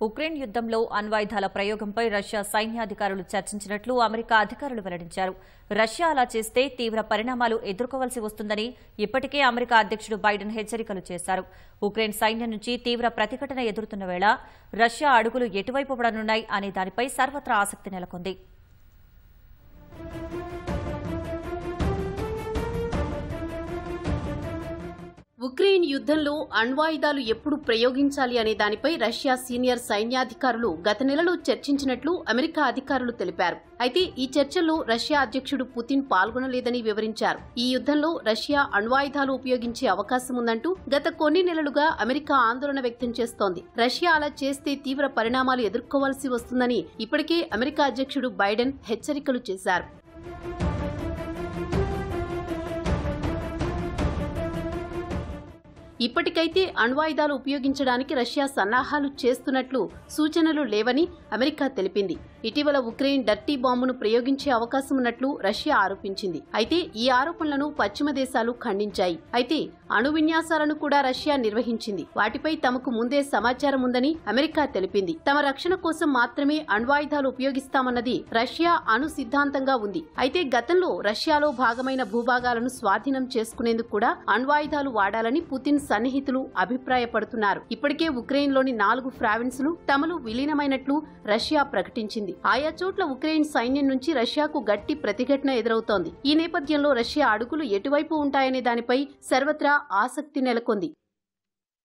Ukraine యుద్దంలో అణ్వాయుధాల ప్రయోగంపై Russia సైన్యాధికారులు చర్చించినట్లు America అధికారులు వెల్లడించారు రష్యా అలా చేస్తే తీవ్ర పరిణామాలు ఎదుర్కోవాల్సి వస్తుందని ఇప్పటికే అమెరికా అధ్యక్షుడు బైడెన్ హెచ్చరికలు చేశారు ఉక్రెయిన్ సైన్యం నుంచి తీవ్ర ప్రతిఘటన ఎదురుతున్న వేళ రష్యా అడుగులు ఎటువైపు పడనున్నాయి అనే దానిపై సర్వత్రా ఆసక్తి నెలకొంది ఉక్రెయిన్ యుద్ధంలో అణ్వాయుధాలు ఎప్పుడు ప్రయోగించాలి అనే దానిపై రష్యా సీనియర్ సైన్యాధికారులు గత నెలలో చర్చించినట్లు అమెరికా అధికారులు తెలిపారు అయితే ఈ చర్చల్లో రష్యా అధ్యక్షుడు పుతిన్ పాల్గొనలేదని వివరించారు ఈ యుద్ధంలో రష్యా అణ్వాయుధాలు ఉపయోగించే అవకాశం ఉందంటూ గత కొన్ని నెలలుగా అమెరికా ఆందోళన వ్యక్తం చేస్తోంది రష్యా అలా చేస్తే తీవ్ర పరిణామాలు ఎదుర్కోవాల్సి వస్తుందని ఇప్పటికే అమెరికా అధ్యక్షుడు బైడెన్ హెచ్చరికలు చేశారు ఇప్పటికైతే అణ్వాయుధాలు ఉపయోగించడానికి రష్యా సన్నాహాలు చేస్తున్నట్లు సూచనలు లేవని అమెరికా తెలిపింది ఇటీవల ఉక్రెయిన్ డర్టీ బాంబును ప్రయోగించే అవకాశం ఉన్నట్లు రష్యా ఆరోపించింది అయితే ఈ ఆరోపణలను పశ్చిమ దేశాలు ఖండించాయి అయితే అణు విన్యాసాలను కూడా రష్యా నిర్వహించింది వాటిపై తమకు ముందే సమాచారం ఉందని అమెరికా తెలిపింది తమ రక్షణ కోసం మాత్రమే అణ్వాయుధాలు ఉపయోగిస్తామన్నది రష్యా అణు సిద్ధాంతంగా ఉంది అయితే గతంలో రష్యాలో భాగమైన భూభాగాలను స్వాధీనం చేసుకునేందుకు కూడా అణ్వాయుధాలు వాడాలని పుతిన్ సన్నిహితులు అభిప్రాయపడుతున్నారు ఇప్పటికే ఉక్రెయిన్లోని నాలుగు ప్రావిన్సులు తమలో విలీనమైనట్లు రష్యా ప్రకటించింది ఆయా చోట్ల ఉక్రెయిన్ సైన్యం నుంచి రష్యాకు గట్టి ప్రతిఘటన ఎదురవుతోంది ఈ నేపథ్యంలో రష్యా అడుగులు ఎటువైపు ఉంటాయనే దానిపై సర్వత్రా ఆసక్తి నెలకొంది